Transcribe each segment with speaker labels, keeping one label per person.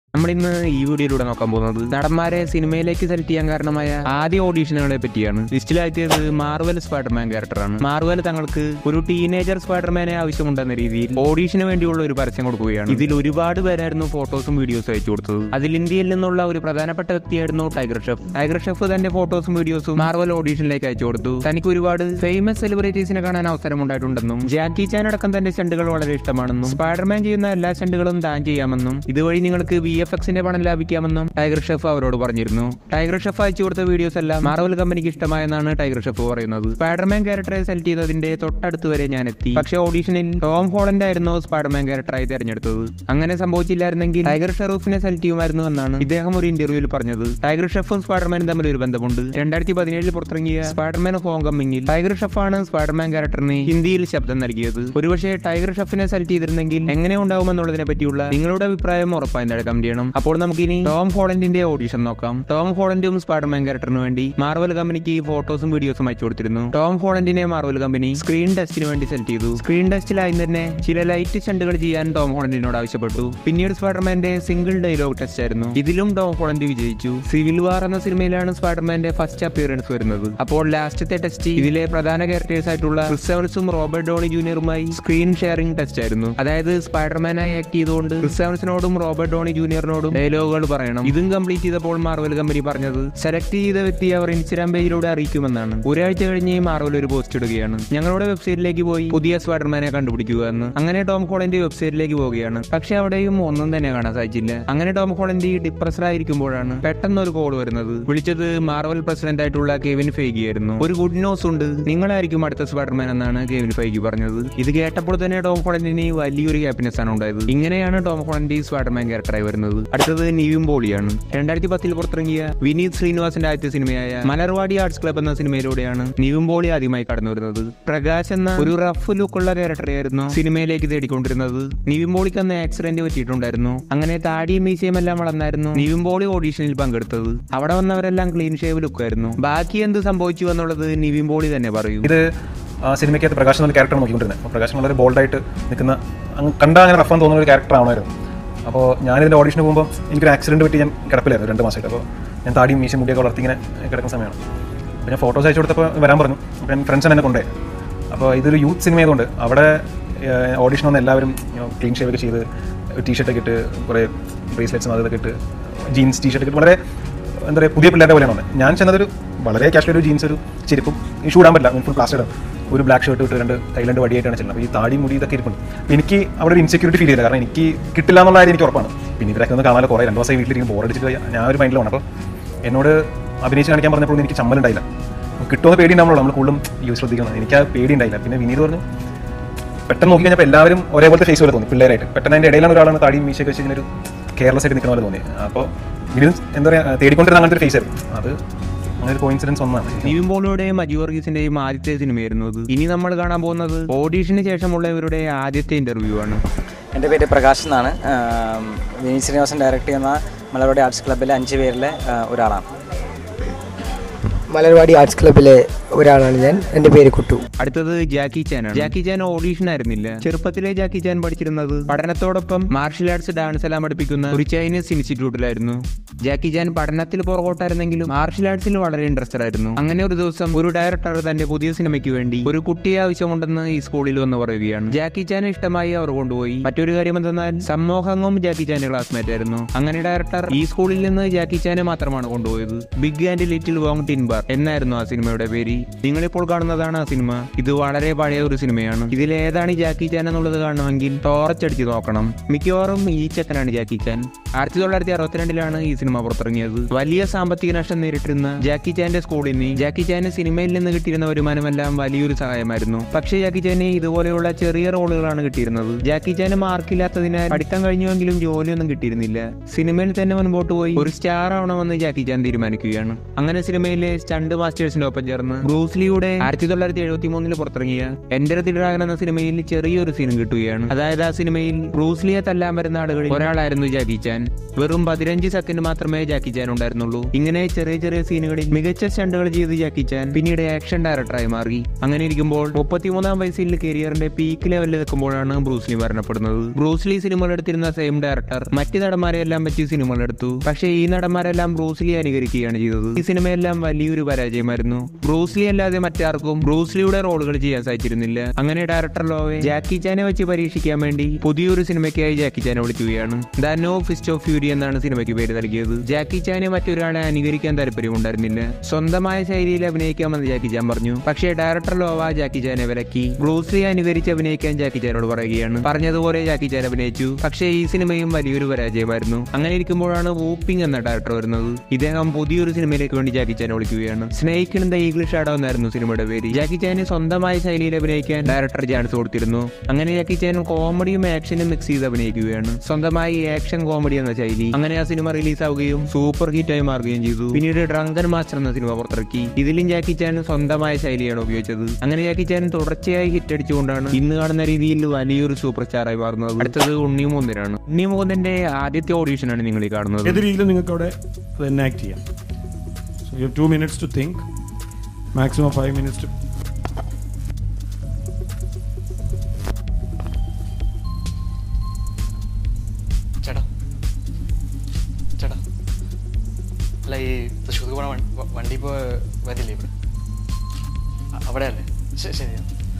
Speaker 1: നമ്മളിന്ന് ഈ വീഡിയോയിലൂടെ നോക്കാൻ പോകുന്നത് നടന്മാരെ സിനിമയിലേക്ക് സെലക്ട് ചെയ്യാൻ കാരണമായ ആദ്യ ഓഡീഷനുകളെ പറ്റിയാണ് ലിസ്റ്റിലാക്കിയത് മാർവൽ സ്പൈഡർമാൻ ക്യാരക്ടറാണ് മാർവൽ തങ്ങൾക്ക് ഒരു ടീനേജർ സ്പൈഡർമാനെ ആവശ്യമുണ്ടെന്ന രീതിയിൽ ഓഡീഷന് വേണ്ടിയുള്ള ഒരു പരസ്യം കൊടുക്കുകയാണ് ഇതിൽ ഒരുപാട് പേരായിരുന്നു ഫോട്ടോസും വീഡിയോസും അയച്ചു കൊടുത്തത് അതിൽ ഇന്ത്യയിൽ നിന്നുള്ള ഒരു പ്രധാനപ്പെട്ട വ്യക്തിയായിരുന്നു ടൈഗർ ഷെഫ് ടൈഗർ ഷെഫ് തന്റെ ഫോട്ടോസും വീഡിയോസും മാർവൽ ഓഡീഷനിലേക്ക് അയച്ചു കൊടുത്തു തനിക്ക് ഒരുപാട് ഫേമസ് സെലിബ്രിറ്റീസിനെ കാണാൻ അവസരം ഉണ്ടായിട്ടുണ്ടെന്നും ജാക്കി ചാൻ അടക്കം തന്റെ സ്റ്റണ്ടുകൾ വളരെ ഇഷ്ടമാണെന്നും സ്പൈഡർമാൻ ചെയ്യുന്ന എല്ലാ സ്റ്റണ്ടുകളും താൻ ചെയ്യാമെന്നും ഇതുവഴി നിങ്ങൾക്ക് വി എഫ് എക്സിന്റെ പണം ലാഭിക്കാമെന്നും ടൈഗർ ഷെഫ് അവരോട് പറഞ്ഞിരുന്നു ടൈഗർ ഷെഫ് അയച്ചു കൊടുത്ത വീഡിയോസ് എല്ലാം മാർവൽ കമ്പനിക്ക് ഇഷ്ടമായെന്നാണ് ടൈഗർ ഷെഫ് പറയുന്നത് സ്പൈഡർമാൻ ക്യാരക്ടറെ സെലക്ട് ചെയ്തതിന്റെ തൊട്ടടുത്ത് വരെ ഞാൻ എത്തി പക്ഷേ ഓഡീഷനിൽ ടോം ഹോളൻഡ് ആയിരുന്നു സ്പൈഡർമാൻ ക്യാരക്ടറായി തെരഞ്ഞെടുത്തത് അങ്ങനെ സംഭവിച്ചില്ലായിരുന്നെങ്കിൽ ടൈഗർ ഷെറൂഫിനെ സെലക്ട് ചെയ്യുമായിരുന്നു എന്നാണ് ഇദ്ദേഹം ഒരു ഇന്റർവ്യൂവിൽ പറഞ്ഞത് ടൈഗർ ഷെഫും സ്പൈഡർമാനും തമ്മിൽ ഒരു ബന്ധമുണ്ട് രണ്ടായിരത്തി പതിനേഴിൽ പുറത്തിറങ്ങിയ സ്പൈഡർമാൻ ഹോം കമ്മിങ്ങിൽ ടൈഗർ ഷെഫാണ് സ്പൈഡർമാൻ ക്യാരക്ടറിന് ഹിന്ദിയിൽ ശബ്ദം നൽകിയത് ഒരുപക്ഷെ ടൈഗർ ഷെഫിനെ സെലക്ട് ചെയ്തിരുന്നെങ്കിൽ എങ്ങനെ ഉണ്ടാവുമെന്നുള്ളതിനെ പറ്റിയുള്ള നിങ്ങളുടെ അഭിപ്രായം ഉറപ്പായും താഴെ കമന്റ് ചെയ്യണം അപ്പോൾ നമുക്ക് ഇനി ടോം ഹോളൻഡിന്റെ ഓഡീഷൻ നോക്കാം ടോം ഹോളൻഡും സ്പൈഡർമാൻ ക്യാരക്ടറിന് വേണ്ടി മാർവൽ കമ്പനിക്ക് ഫോട്ടോസും വീഡിയോസും അയച്ചു കൊടുത്തിരുന്നു ടോം ഹോളൻഡിനെ മാർവൽ കമ്പനി സ്ക്രീൻ ടെസ്റ്റിന് വേണ്ടി സെലക്ട് ചെയ്തു സ്ക്രീൻ ടെസ്റ്റിലായി തന്നെ ചില ലൈറ്റ് സ്റ്റണ്ടുകൾ ചെയ്യാൻ ടോം ഹോളൻഡിനോട് ആവശ്യപ്പെട്ടു പിന്നീട് സ്പൈഡർമാന്റെ സിംഗിൾ ഡയലോഗ് ടെസ്റ്റ് ആയിരുന്നു ഇതിലും ടോം ഹോളൻഡ് വിജയിച്ചു സിവിൽ വാർ എന്ന സിനിമയിലാണ് സ്പൈഡർമാന്റെ ഫസ്റ്റ് അപ്പിയറൻസ് വരുന്നത് അപ്പോൾ ലാസ്റ്റത്തെ ടെസ്റ്റ് ഇതിലെ പ്രധാന ക്യാരക്ടേഴ്സ് ആയിട്ടുള്ള ക്രിസ് എവൻസും റോബർട്ട് ഡോണി ജൂനിയറുമായി സ്ക്രീൻ ഷെയറിംഗ് ടെസ്റ്റ് ആയിരുന്നു അതായത് സ്പൈഡർമാനായി ആക്ട് ചെയ്തുകൊണ്ട് ക്രിസ് എവൻസിനോടും റോബർട്ട് ഡോണി ജൂനിയറിനോടും ഡയലോഗുകൾ പറയണം ഇതും കംപ്ലീറ്റ് ചെയ്തപ്പോൾ മാർവൽ കമ്പനി പറഞ്ഞത് സെലക്ട് ചെയ്ത വ്യക്തി അവർ ഇൻസ്റ്റാഗ്രാം പേജിലൂടെ അറിയിക്കുമെന്നാണ് ഒരാഴ്ച കഴിഞ്ഞ് മാർവൽ ഒരു പോസ്റ്റ് ഇടുകയാണ് ഞങ്ങളുടെ വെബ്സൈറ്റിലേക്ക് പോയി പുതിയ സ്പൈഡർമാനെ കണ്ടുപിടിക്കുക എന്ന് അങ്ങനെ ടോം ഹോളൻഡ് വെബ്സൈറ്റിലേക്ക് പോവുകയാണ് പക്ഷെ അവിടെയും ഒന്നും തന്നെ കാണാൻ സാധിച്ചില്ല അങ്ങനെ ടോം ഹോളൻഡ് ഡിപ്രസ്ഡ് ആയിരിക്കുമ്പോഴാണ് പെട്ടെന്ന് ഒരു കോൾ വരുന്നത് വിളിച്ചത് മാർവൽ പ്രസിഡന്റ് ആയിട്ടുള്ള കെവിൻ ഫെയ്ഗി ആയിരുന്നു ഒരു ഗുഡ് ന്യൂസ് ഉണ്ട് നിങ്ങളായിരിക്കും അടുത്ത സ്പൈഡർമാൻ എന്നാണ് കെവിൻ ഫെയ്ഗി പറഞ്ഞത് ഇത് കേട്ടപ്പോൾ തന്നെ ടോം ഹോളൻഡിന് വലിയൊരു ഹാപ്പിനെസ് ആണ് ഉണ്ടായത് ഇങ്ങനെയാണ് ടോം ഹോളൻഡ് സ്പൈഡർമാൻ ക്യാരക്ടറായി വരുന്നത് അടുത്തത് നിവിൻ പോളിയാണ് രണ്ടായിരത്തി പത്തിൽ പുറത്തിറങ്ങിയ വിനീത് ശ്രീനിവാസന്റെ ആദ്യത്തെ സിനിമയായ മലർവാടി ആർട്സ് ക്ലബ് എന്ന സിനിമയിലൂടെയാണ് നിവിൻ പോളി ആദ്യമായി കടന്നു വരുന്നത് പ്രകാശ് എന്ന ഒരു റഫ് ലുക്കുള്ള ക്യാരക്ടറായിരുന്നു സിനിമയിലേക്ക് തേടിക്കൊണ്ടിരുന്നത് നിവിൻ പോളിക്ക് അന്ന് ആക്സിഡന്റ് പറ്റിയിട്ടുണ്ടായിരുന്നു അങ്ങനെ താടിയും മീശയും എല്ലാം വളർന്നായിരുന്നു നിവിൻ പോളി ഓഡീഷനിൽ പങ്കെടുത്തത് അവിടെ വന്നവരെല്ലാം ക്ലീൻ ഷേവ് ലുക്കായിരുന്നു ബാക്കി എന്ത് സംഭവിച്ചു എന്നുള്ളത് നിവിൻ പോളി തന്നെ പറയൂ
Speaker 2: ഇത് ആ സിനിമയ്ക്കകത്ത് പ്രകാശ് എന്ന ക്യാരക്ടർ നോക്കിക്കൊണ്ടിരുന്നത് അപ്പോൾ പ്രകാശ് വളരെ ബോൾഡായിട്ട് നിൽക്കുന്ന അങ്ങ് കണ്ടാൽ അങ്ങനെ റഫാൻ തോന്നുന്ന ഒരു ക്യാരക്ടർ ആണായിരുന്നു അപ്പോൾ ഞാനിതിൻ്റെ ഓഡീഷന് പോകുമ്പോൾ എനിക്കൊരു ആക്സിഡൻറ്റ് പറ്റി ഞാൻ കിടപ്പിലായിരുന്നു രണ്ട് മാസമായിട്ട് അപ്പോൾ ഞാൻ താടിയും മീശയും മുടിയൊക്കെ വളർത്തി ഇങ്ങനെ കിടക്കുന്ന സമയമാണ് അപ്പോൾ ഞാൻ ഫോട്ടോസ് അയച്ചു കൊടുത്തപ്പോൾ വരാൻ പറഞ്ഞു അപ്പോൾ ഞാൻ ഫ്രണ്ട്സ് എന്നെ കൊണ്ടേ അപ്പോൾ ഇതൊരു യൂത്ത് സിനിമ ആയതുകൊണ്ട് അവിടെ ഓഡീഷൻ വന്ന എല്ലാവരും ക്ലീൻ ഷേവ് ഒക്കെ ചെയ്ത് ടീഷർട്ടൊക്കെ ഇട്ട് കുറേ ബ്രേസ്ലെറ്റ്സും അതൊക്കെ ഇട്ട് ജീൻസ് ടീഷർട്ട് ഇട്ട് വളരെ എന്താ പറയുക പുതിയ പിള്ളേരുടെ പോലെയാണ് വന്നത് ഞാൻ ചെന്നതൊരു വളരെ കാഷ്വൽ ഒരു ജീൻസ് ഒരു ചെരുപ്പും ഈ ഷൂടാൻ പറ്റില്ല ഫുൾ പ്ലാസ്റ്റഡ് ഒരു ബ്ലാക്ക് ഷർട്ട് ഇട്ട് രണ്ട് കൈലണ്ട് വടിയായിട്ടാണ് ചെല്ലുന്നത് അപ്പോൾ ഈ താടി മുടി ഇതൊക്കെ ഇരിപ്പുണ്ട് അപ്പോൾ എനിക്ക് അവിടെ ഒരു ഇൻസെക്യൂരിറ്റി ഫീൽ ചെയ്തില്ല കാരണം എനിക്ക് കിട്ടില്ല എന്നുള്ള കാര്യം എനിക്ക് ഉറപ്പാണ് പിന്നെ ഇവരൊക്കെ ഒന്ന് കാണാൻ കുറേ രണ്ട് ദിവസമായി വീട്ടിലിരിക്കും ബോറടിച്ചിട്ട് ഞാൻ ഒരു മൈൻഡിലാണ് അപ്പോൾ എന്നോട് അഭിനയിച്ച് കാണിക്കാൻ പറഞ്ഞപ്പോൾ എനിക്ക് ചമ്മലുണ്ടായില്ല കിട്ടുമെന്ന് പേടി ഉണ്ടാവുള്ളൂ നമ്മൾ കൂടുതലും യൂസ് ശ്രദ്ധിക്കണം എനിക്ക് ആ പേടി ഉണ്ടായില്ല പിന്നെ വിനീത് പറഞ്ഞു പെട്ടെന്ന് നോക്കി കഴിഞ്ഞപ്പോൾ എല്ലാവരും ഒരേപോലത്തെ ഫേസ് പോലെ തോന്നി പിള്ളേരായിട്ട് പെട്ടെന്ന് അതിൻ്റെ ഇടയിലാണ് ഒരാളാണ് താടിയും മീശയൊക്കെ വെച്ച് ഇങ്ങനെ ഒരു കെയർലെസ് ആയിട്ട് നിൽക്കുന്ന പോലെ തോന്നി അപ്പോൾ വിനീത് എന്താ പറയുക തേടിക്കൊണ്ടിരുന്ന അങ്ങനത്തെ ഒരു ഫേസ് ആയിരുന്നു അത് അങ്ങനെ ഒരു കോയിൻസിഡൻസ് ഒന്നാണ്
Speaker 1: നിവിൻ പോളിയുടെയും മജു വർഗീസിന്റെയും ആദ്യത്തെ സിനിമയായിരുന്നു അത് ഇനി നമ്മൾ കാണാൻ പോകുന്നത് ഓഡീഷന് ശേഷമുള്ള ഇവരുടെ ആദ്യത്തെ ഇന്റർവ്യൂ ആണ്
Speaker 3: എൻ്റെ പേര് പ്രകാശ് എന്നാണ് ആം, വിനീത് ശ്രീനിവാസൻ ഡയറക്റ്റ് ചെയ്യുന്ന മലയാളി ആർട്സ് ക്ലബ്ബിലെ അഞ്ച് പേരിലെ ആ, ഒരാളാണ്
Speaker 4: മലർവാടി ആർട്സ് ക്ലബ്ബിലെ ഒരാളാണ് ഞാൻ എൻ്റെ പേര് കുട്ടു
Speaker 1: അടുത്തത് ജാക്കി ചാൻ ആണ് ജാക്കി ചാൻ ഓഡീഷൻ ആയിരുന്നില്ല ചെറുപ്പത്തിലെ ജാക്കി ചാൻ പഠിച്ചിരുന്നത് പഠനത്തോടൊപ്പം മാർഷൽ ആർട്സ് ഡാൻസ് എല്ലാം പഠിപ്പിക്കുന്ന ഒരു ചൈനീസ് ഇൻസ്റ്റിറ്റ്യൂട്ടിലായിരുന്നു ജാക്കി ചാൻ പഠനത്തിൽ പുറകോട്ടായിരുന്നെങ്കിലും മാർഷൽ ആർട്സിൽ വളരെ ഇൻട്രസ്റ്റഡ് ആയിരുന്നു അങ്ങനെ ഒരു ദിവസം ഒരു ഡയറക്ടർ തന്റെ പുതിയ സിനിമയ്ക്ക് വേണ്ടി ഒരു കുട്ടിയെ ആവശ്യമുണ്ടെന്ന് ഈ സ്കൂളിൽ വന്ന് പറയുകയാണ് ജാക്കി ചാനെ ഇഷ്ടമായി അവർ കൊണ്ടുപോയി മറ്റൊരു കാര്യം എന്തെന്നാൽ സമൂഹങ്ങും ജാക്കി ചാന്റെ ക്ലാസ്മേറ്റ് ആയിരുന്നു അങ്ങനെ ഡയറക്ടർ ഈ സ്കൂളിൽ നിന്ന് ജാക്കി ചാനെ മാത്രമാണ് കൊണ്ടുപോയത് big and little Wong Tin Bar എന്നായിരുന്നു ആ സിനിമയുടെ പേര് നിങ്ങളിപ്പോൾ കാണുന്നതാണ് ആ സിനിമ ഇത് വളരെ പഴയ ഒരു സിനിമയാണ് ഇതിൽ ഏതാണ് ഈ ജാക്കി ചാൻ എന്നുള്ളത് കാണണമെങ്കിൽ ടോർച്ച് അടിച്ച് നോക്കണം മിക്കവാറും ഈ ചെക്കനാണ് ജാക്കി ചാൻ ആയിരത്തി തൊള്ളായിരത്തി അറുപത്തിരണ്ടിലാണ് ഈ സിനിമ പുറത്തിറങ്ങിയത് വലിയ സാമ്പത്തിക നഷ്ടം നേരിട്ടിരുന്ന ജാക്കി ചാന്റെ സ്കൂളിന് ജാക്കി ചാന് സിനിമയിൽ നിന്ന് കിട്ടിയിരുന്ന വരുമാനമെല്ലാം വലിയൊരു സഹായമായിരുന്നു പക്ഷേ ജാക്കി ചാന് ഇതുപോലെയുള്ള ചെറിയ റോളുകളാണ് കിട്ടിയിരുന്നത് ജാക്കി ചാന് മാർക്കില്ലാത്തതിനാൽ പഠിത്തം കഴിഞ്ഞുവെങ്കിലും ജോലിയൊന്നും കിട്ടിയിരുന്നില്ല സിനിമയിൽ തന്നെ മുൻപോട്ട് പോയി ഒരു സ്റ്റാർ ആവണമെന്ന് ജാക്കി ചാൻ തീരുമാനിക്കുകയാണ് അങ്ങനെ സിനിമയിലെ സ്റ്റണ്ട് മാസ്റ്റേഴ്സിന്റെ ഒപ്പം ചേർന്ന് ബ്രൂസ്ലിയുടെ ആയിരത്തി തൊള്ളായിരത്തി എഴുപത്തി മൂന്നിൽ പുറത്തിറങ്ങിയ എന്റെ ഡ്രാഗൻ എന്ന സിനിമയിൽ ചെറിയൊരു സീൻ കിട്ടുകയാണ് അതായത് ആ സിനിമയിൽ ബ്രൂസ്ലിയെ തല്ലാൻ വരുന്ന ആളുകളിൽ ഒരാളായിരുന്നു ജാക്കി ചാൻ വെറും പതിനഞ്ച് സെക്കൻഡ് മാത്രമേ ജാക്കി ചാൻ ഉണ്ടായിരുന്നുള്ളൂ ഇങ്ങനെ ചെറിയ ചെറിയ സീനുകളിൽ മികച്ച സ്റ്റണ്ടുകൾ ചെയ്ത് ജാക്കി ചാൻ പിന്നീട് ആക്ഷൻ ഡയറക്ടറായി മാറി അങ്ങനെ ഇരിക്കുമ്പോൾ മുപ്പത്തിമൂന്നാം വയസ്സിൽ കരിയറിന്റെ പീക്ക് ലെവലിൽ നിൽക്കുമ്പോഴാണ് ബ്രൂസ്ലി മരണപ്പെടുന്നത് ബ്രൂസ്ലി സിനിമകൾ എടുത്തിരുന്ന സെയിം ഡയറക്ടർ മറ്റ് നടന്മാരെല്ലാം വെച്ച് സിനിമകൾ എടുത്തു പക്ഷേ ഈ നടന്മാരെല്ലാം ബ്രൂസ്ലി അനുകരിക്കുകയാണ് ചെയ്തത് ഈ സിനിമയെല്ലാം വലിയൊരു പരാജയമായിരുന്നു ബ്രൂസ്ലി അല്ലാതെ മറ്റാർക്കും ബ്രൂസ്ലിയുടെ റോളുകൾ ചെയ്യാൻ സാധിച്ചിരുന്നില്ല അങ്ങനെ ഡയറക്ടർ ലോവെ ജാക്കി ചാനെ വെച്ച് പരീക്ഷിക്കാൻ വേണ്ടി പുതിയൊരു സിനിമയ്ക്കായി ജാക്കി ചാനെ വിളിക്കുകയാണ് the new fist of fury എന്നാണ് സിനിമയ്ക്ക് പേര് നൽകിയത് ജാക്കി ചാനെ മറ്റൊരാളെ അനുകരിക്കാൻ താല്പര്യമുണ്ടായിരുന്നില്ല സ്വന്തമായ ശൈലിയിൽ അഭിനയിക്കാമെന്ന് ജാക്കി ചാൻ പറഞ്ഞു പക്ഷേ ഡയറക്ടർ ലോവ ജാക്കി ചാനെ വിലക്കി ബ്രൂസ്ലി അനുകരിച്ച് അഭിനയിക്കാൻ ജാക്കി ചാനോട് പറയുകയാണ് പറഞ്ഞതുപോലെ ജാക്കി ചാൻ അഭിനയിച്ചു പക്ഷേ ഈ സിനിമയും വലിയൊരു പരാജയമായിരുന്നു അങ്ങനെ ഇരിക്കുമ്പോഴാണ് വൂപ്പിംഗ് എന്ന ഡയറക്ടർ വരുന്നത് ഇദ്ദേഹം പുതിയൊരു സിനിമയിലേക്ക് വേണ്ടി ജാക്കി ചാനെ വിളിക്കുകയാണ് snake in the eagle's shadow എന്നായിരുന്നു സിനിമയുടെ പേര് ജാക്കി ചാന് സ്വന്തമായ ശൈലിയിൽ അഭിനയിക്കാൻ ഡയറക്ടർ ചാൻസ് കൊടുത്തിരുന്നു അങ്ങനെ ജാക്കി ചാൻ കോമഡിയും ആക്ഷനും മിക്സ് ചെയ്ത് അഭിനയിക്കുകയാണ് സ്വന്തമായി ആക്ഷൻ കോമഡി എന്ന ശൈലി അങ്ങനെ ആ സിനിമ റിലീസ് ആവുകയും സൂപ്പർ ഹിറ്റായി മാറുകയും ചെയ്തു പിന്നീട് ഡ്രങ്കൻ മാസ്റ്റർ എന്ന സിനിമ പുറത്തിറക്കി ഇതിലും ജാക്കി ചാൻ സ്വന്തമായ ശൈലിയാണ് ഉപയോഗിച്ചത് അങ്ങനെ ജാക്കി ചാൻ തുടർച്ചയായി ഹിറ്റ് അടിച്ചുകൊണ്ടാണ് ഇന്ന് കാണുന്ന രീതിയിൽ വലിയൊരു സൂപ്പർ സ്റ്റാറായി മാറുന്നത് അടുത്തത് ഉണ്ണി മുകുന്ദനാണ് ഉണ്ണി മുകുന്ദന്റെ ആദ്യത്തെ ഓഡീഷനാണ് നിങ്ങൾ ഈ കാണുന്നത്
Speaker 5: ഏത് രീതിയിലും നിങ്ങൾക്ക് അവിടെ അത് എനാക്ട് ചെയ്യാം so you two minutes to think maximum five minutes to
Speaker 6: ചേട്ടാ ചേട്ടാ അല്ല ഈ തൃശ്ശൂർക്ക് പോണ വൺ- വ- വണ്ടി ഇപ്പോൾ വരില്ലേ ഇവിടെ അ- അവിടെ അല്ലേ ശരി ശരി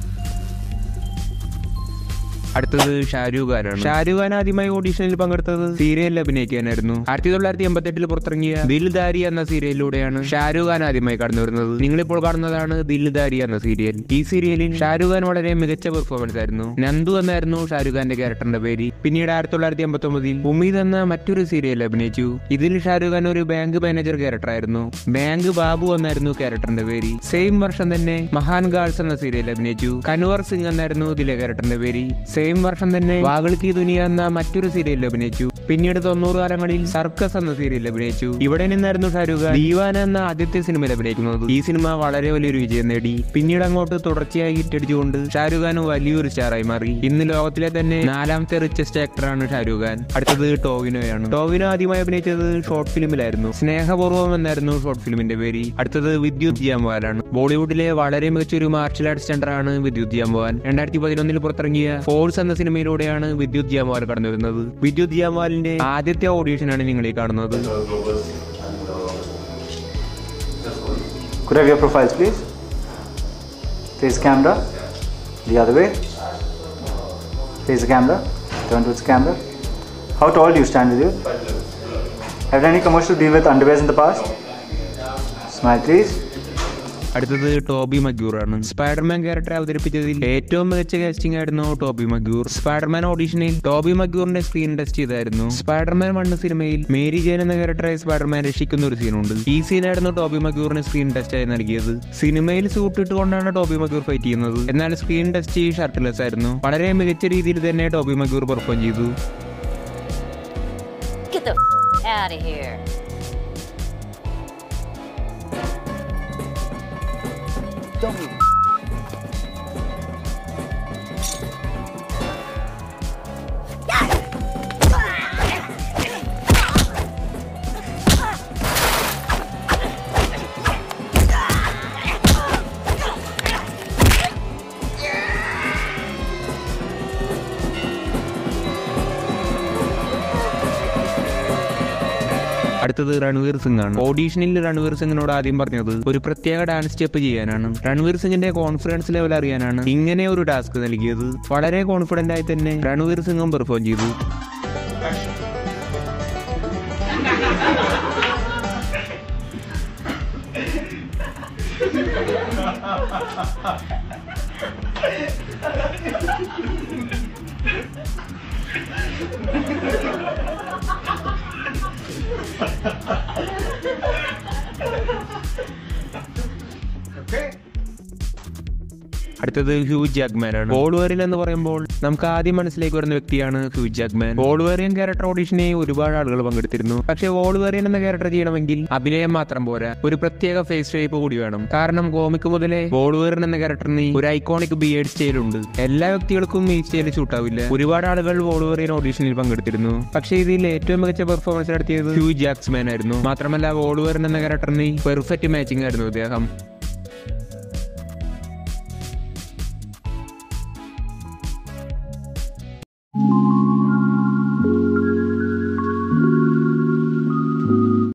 Speaker 1: അടുത്തത് ഷാരൂഖ് ഖാനാണ് ഷാരൂഖ് ഖാൻ ആദ്യമായി ഓഡീഷനിൽ പങ്കെടുത്തത് സീരിയലിൽ അഭിനയിക്കാനായിരുന്നു ആയിരത്തി തൊള്ളായിരത്തി എൺപത്തെട്ടിൽ പുറത്തിറങ്ങിയ ദിൽദാരി എന്ന സീരിയലിലൂടെയാണ് ഷാരൂഖ് ഖാൻ ആദ്യമായി കടന്നു വരുന്നത് നിങ്ങളിപ്പോൾ കാണുന്നതാണ് ദിൽദാരി എന്ന സീരിയൽ ഈ സീരിയലിൽ ഷാരൂഖ് ഖാൻ വളരെ മികച്ച പെർഫോമൻസ് ആയിരുന്നു നന്ദു എന്നായിരുന്നു ഷാരൂഖ് ഖാന്റെ ക്യാരക്ടറിന്റെ പേര് പിന്നീട് ആയിരത്തി തൊള്ളായിരത്തി എൺപത്തി ഒമ്പതിൽ ഉമീദ് എന്ന മറ്റൊരു സീരിയലിൽ അഭിനയിച്ചു ഇതിൽ ഷാരൂഖ് ഖാൻ ഒരു ബാങ്ക് മാനേജർ ക്യാരക്ടർ ആയിരുന്നു ബാങ്ക് ബാബു എന്നായിരുന്നു ക്യാരക്ടറിന്റെ പേര് സെയിം വർഷം തന്നെ മഹാൻ ഗാൾസ് എന്ന സീരിയലിൽ അഭിനയിച്ചു കൻവർ സിംഗ് എന്നായിരുന്നു ഇതിലെ ക്യാരക്ടറിന്റെ പേര് സെയിം വർഷം തന്നെ വാഗിൾ കി ദുനിയ എന്ന മറ്റൊരു സീരിയലിൽ അഭിനയിച്ചു പിന്നീട് തൊണ്ണൂറ് കാലങ്ങളിൽ സർക്കസ് എന്ന സീരിയലിൽ അഭിനയിച്ചു ഇവിടെ നിന്നായിരുന്നു ഷാരൂഖ് ഖാൻ ദീവാന എന്ന ആദ്യത്തെ സിനിമയിൽ അഭിനയിക്കുന്നത് ഈ സിനിമ വളരെ വലിയൊരു വിജയം നേടി പിന്നീട് അങ്ങോട്ട് തുടർച്ചയായി ഹിറ്റ് അടിച്ചുകൊണ്ട് ഷാരൂഖ് ഖാൻ വലിയൊരു സ്റ്റാറായി മാറി ഇന്ന് ലോകത്തിലെ തന്നെ നാലാമത്തെ റിച്ചസ്റ്റ് ആക്ടറാണ് ഷാരൂഖ് ഖാൻ അടുത്തത് ടോവിനോയാണ് ടോവിനോ ആദ്യമായി അഭിനയിച്ചത് ഷോർട്ട് ഫിലിമിലായിരുന്നു സ്നേഹപൂർവ്വം എന്നായിരുന്നു ഷോർട്ട് ഫിലിമിന്റെ പേര് അടുത്തത് വിദ്യുത് ജാംവാലാണ് ബോളിവുഡിലെ വളരെ മികച്ച ഒരു മാർഷൽ ആർട്സ് സെന്ററാണ് വിദ്യുത് ജാംവാൻ രണ്ടായിരത്തി പതിനൊന്നിൽ പുറത്തിറങ്ങിയ ഫോഴ്സ് എന്ന സിനിമയിലൂടെയാണ് വിദ്യുത് ജാംവാൽ കടന്നു വരുന്നത് വിദ്യുത് ജാംവാലിന്റെ ആദ്യത്തെ ഓഡീഷനാണ് നിങ്ങൾ ഈ കാണുന്നത്
Speaker 7: Could I have your profiles, please? Face camera. The other way. Face the camera. Turn towards the camera. How tall do you stand with you? Have done any commercial deal with underwears in the past? Smile, please.
Speaker 1: അടുത്തത് Tobey Maguire ആണ് Spiderman character അവതരിപ്പിച്ചതിൽ ഏറ്റവും മികച്ച casting ആയിരുന്നു Tobey Maguire Spiderman ഓഡീഷനിൽ Tobey മഗ്യൂറിന്റെ screen test ചെയ്തായിരുന്നു Spiderman one സിനിമയിൽ മേരി ജെയിൻ എന്ന ക്യാരക്ടറായി സ്പൈഡർമാൻ രക്ഷിക്കുന്ന ഒരു സീനുണ്ട് ഈ സീനായിരുന്നു ടോബി മഗ്യൂറിന് സ്ക്രീൻ ടെസ്റ്റ് ആയി നൽകിയത് സിനിമയിൽ സൂട്ട് ഇട്ടുകൊണ്ടാണ് ടോബി മഗ്യൂർ ഫൈറ്റ് ചെയ്യുന്നത് എന്നാൽ സ്ക്രീൻ ടെസ്റ്റ് ഷർട്ട്ലെസ് ആയിരുന്നു വളരെ മികച്ച രീതിയിൽ തന്നെ ടോബി മഗ്യൂർ പെർഫോം ചെയ്തു
Speaker 8: Get the out of here.
Speaker 1: അടുത്തത് രൺവീർ സിംഗ് ആണ് ഓഡീഷനിൽ രൺവീർ സിംഗിനോട് ആദ്യം പറഞ്ഞത് ഒരു പ്രത്യേക ഡാൻസ് സ്റ്റെപ്പ് ചെയ്യാനാണ് രൺവീർ സിംഗിന്റെ കോൺഫിഡൻസ് ലെവൽ അറിയാനാണ് ഇങ്ങനെ ഒരു ടാസ്ക് നൽകിയത് വളരെ കോൺഫിഡന്റ് ആയി തന്നെ രൺവീർ സിംഗും പെർഫോം ചെയ്തു അടുത്തത് അടുത്തത് ഹ്യൂ ജാഗ്മാൻ ആണ് വോൾവേറിൻ എന്ന് പറയുമ്പോൾ നമുക്ക് ആദ്യം മനസ്സിലേക്ക് വരുന്ന വ്യക്തിയാണ് ഹ്യൂ ജാഗ്മാൻ വോൾവേറിയൻ ക്യാരക്ടർ ഓഡീഷനെ ഒരുപാട് ആളുകൾ പങ്കെടുത്തിരുന്നു പക്ഷേ വോൾവേറിയൻ എന്ന ക്യാരക്ടർ ചെയ്യണമെങ്കിൽ അഭിനയം മാത്രം പോരാ ഒരു പ്രത്യേക ഫേസ് ഷേപ്പ് കൂടി വേണം കാരണം കോമിക് മുതലേ വോൾവേറിൻ എന്ന ക്യാരക്ടറിന് ഒരു ഐക്കോണിക് ബിയേഡ് സ്റ്റൈൽ ഉണ്ട് എല്ലാ വ്യക്തികൾക്കും ഈ സ്റ്റൈൽ ചൂട്ടാവില്ല ഒരുപാട് ആളുകൾ വോൾവേറിയൻ ഓഡീഷനിൽ പങ്കെടുത്തിരുന്നു പക്ഷേ ഇതിൽ ഏറ്റവും മികച്ച പെർഫോമൻസ് നടത്തിയത് ഹ്യൂ ജാക്സ്മാൻ ആയിരുന്നു മാത്രമല്ല വോൾവേറിൻ എന്ന ക്യാരക്ടറിന് പെർഫെക്റ്റ് മാച്ചിങ് ആയിരുന്നു അദ്ദേഹം